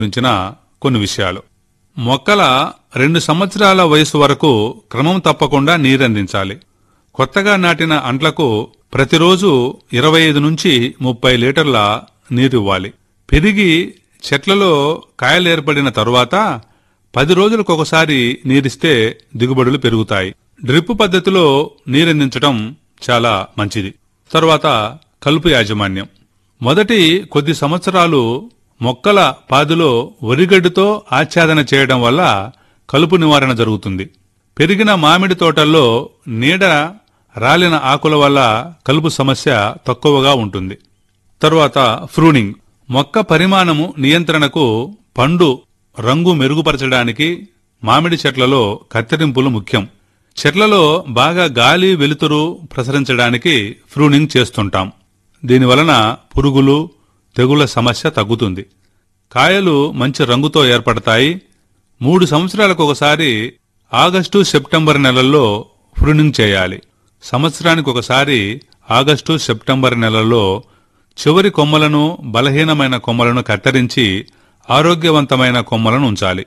గురించిన కొన్ని విషయాలు మొక్కల రెండు సంవత్సరాల వయసు వరకు క్రమం తప్పకుండా నీరందించాలి కొత్తగా నాటిన అంట్లకు ప్రతిరోజు ఇరవై ఐదు నుంచి ముప్పై లీటర్ల నీరివ్వాలి పెరిగి చెట్లలో కాయలు ఏర్పడిన తరువాత పది రోజులకు ఒకసారి నీరిస్తే దిగుబడులు పెరుగుతాయి డ్రిప్ పద్ధతిలో నీరందించడం చాలా మంచిది తరువాత కలుపు యాజమాన్యం మొదటి కొద్ది సంవత్సరాలు మొక్కల పాదులో వరిగడ్డుతో ఆచ్ఛాదన చేయడం వల్ల కలుపు నివారణ జరుగుతుంది పెరిగిన మామిడి తోటల్లో నీడ రాలిన ఆకుల వల్ల కలుపు సమస్య తక్కువగా ఉంటుంది తరువాత ఫ్రూనింగ్ మొక్క పరిమాణము నియంత్రణకు పండు రంగు మెరుగుపరచడానికి మామిడి చెట్లలో కత్తిరింపులు ముఖ్యం చెట్లలో బాగా గాలి వెలుతురు ప్రసరించడానికి ఫ్రూనింగ్ చేస్తుంటాం దీనివలన పురుగులు తెగుళ్ల సమస్య తగ్గుతుంది కాయలు మంచి రంగుతో ఏర్పడతాయి మూడు సంవత్సరాలకు ఒకసారి ఆగస్టు సెప్టెంబర్ నెలల్లో ఫ్రూనింగ్ చేయాలి సంవత్సరానికి ఒకసారి ఆగస్టు సెప్టెంబర్ నెలల్లో చివరి కొమ్మలను బలహీనమైన కొమ్మలను కత్తిరించి ఆరోగ్యవంతమైన కొమ్మలను ఉంచాలి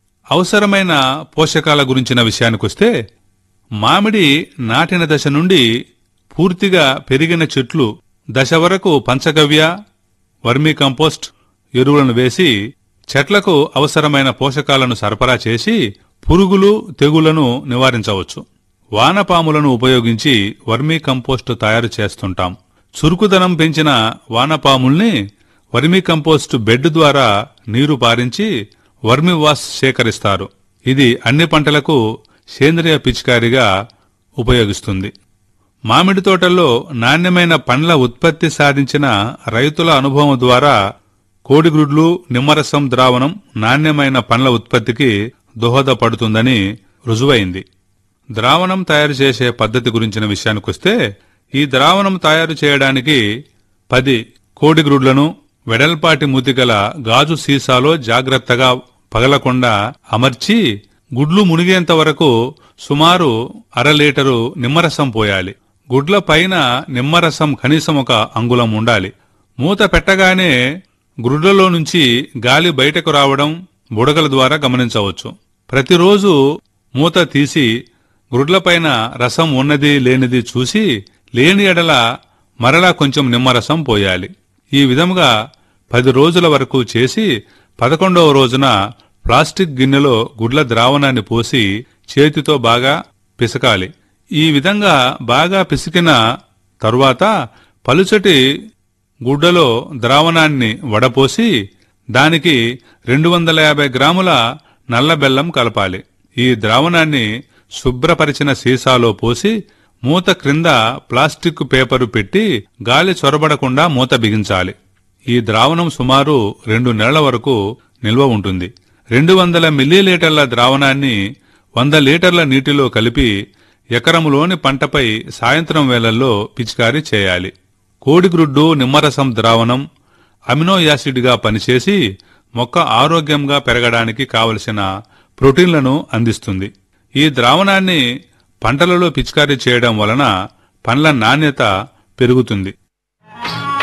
అవసరమైన పోషకాల గురించిన విషయానికొస్తే మామిడి నాటిన దశ నుండి పూర్తిగా పెరిగిన చెట్లు దశ వరకు పంచగవ్య వర్మీ కంపోస్ట్ ఎరువులను వేసి చెట్లకు అవసరమైన పోషకాలను సరఫరా చేసి పురుగులు తెగులను నివారించవచ్చు వానపాములను ఉపయోగించి వర్మీ కంపోస్ట్ తయారు చేస్తుంటాం చురుకుదనం పెంచిన వానపాముల్ని వర్మీ కంపోస్ట్ బెడ్ ద్వారా నీరు పారించి వర్మి వాస్ సేకరిస్తారు ఇది అన్ని పంటలకు సేంద్రియ పిచికారిగా ఉపయోగిస్తుంది మామిడి తోటల్లో నాణ్యమైన పండ్ల ఉత్పత్తి సాధించిన రైతుల అనుభవం ద్వారా కోడిగ్రుడ్లు నిమ్మరసం ద్రావణం నాణ్యమైన పండ్ల ఉత్పత్తికి దోహదపడుతుందని రుజువైంది ద్రావణం తయారు చేసే పద్ధతి గురించిన విషయానికొస్తే ఈ ద్రావణం తయారు చేయడానికి పది కోడిగ్రుడ్లను వెడల్పాటి మూతిగల గాజు సీసాలో జాగ్రత్తగా పగలకుండా అమర్చి గుడ్లు మునిగేంత వరకు సుమారు అర లీటరు నిమ్మరసం పోయాలి గుడ్ల పైన నిమ్మరసం కనీసం ఒక అంగుళం ఉండాలి మూత పెట్టగానే గుడ్లలో నుంచి గాలి బయటకు రావడం బుడగల ద్వారా గమనించవచ్చు ప్రతిరోజు మూత తీసి గుడ్లపైన రసం ఉన్నది లేనిది చూసి లేని ఎడల మరలా కొంచెం నిమ్మరసం పోయాలి ఈ విధముగా పది రోజుల వరకు చేసి పదకొండవ రోజున ప్లాస్టిక్ గిన్నెలో గుడ్ల ద్రావణాన్ని పోసి చేతితో బాగా పిసకాలి ఈ విధంగా బాగా పిసికిన తరువాత పలుచటి గుడ్డలో ద్రావణాన్ని వడపోసి దానికి రెండు వందల యాభై గ్రాముల నల్ల బెల్లం కలపాలి ఈ ద్రావణాన్ని శుభ్రపరిచిన సీసాలో పోసి మూత క్రింద ప్లాస్టిక్ పేపరు పెట్టి గాలి చొరబడకుండా మూత బిగించాలి ఈ ద్రావణం సుమారు రెండు నెలల వరకు నిల్వ ఉంటుంది రెండు వందల మిల్లీలీటర్ల ద్రావణాన్ని వంద లీటర్ల నీటిలో కలిపి ఎకరములోని పంటపై సాయంత్రం వేళల్లో పిచికారీ చేయాలి కోడిగ్రుడ్డు నిమ్మరసం ద్రావణం అమినో యాసిడ్గా పనిచేసి మొక్క ఆరోగ్యంగా పెరగడానికి కావలసిన ప్రోటీన్లను అందిస్తుంది ఈ ద్రావణాన్ని పంటలలో పిచికారీ చేయడం వలన పండ్ల నాణ్యత పెరుగుతుంది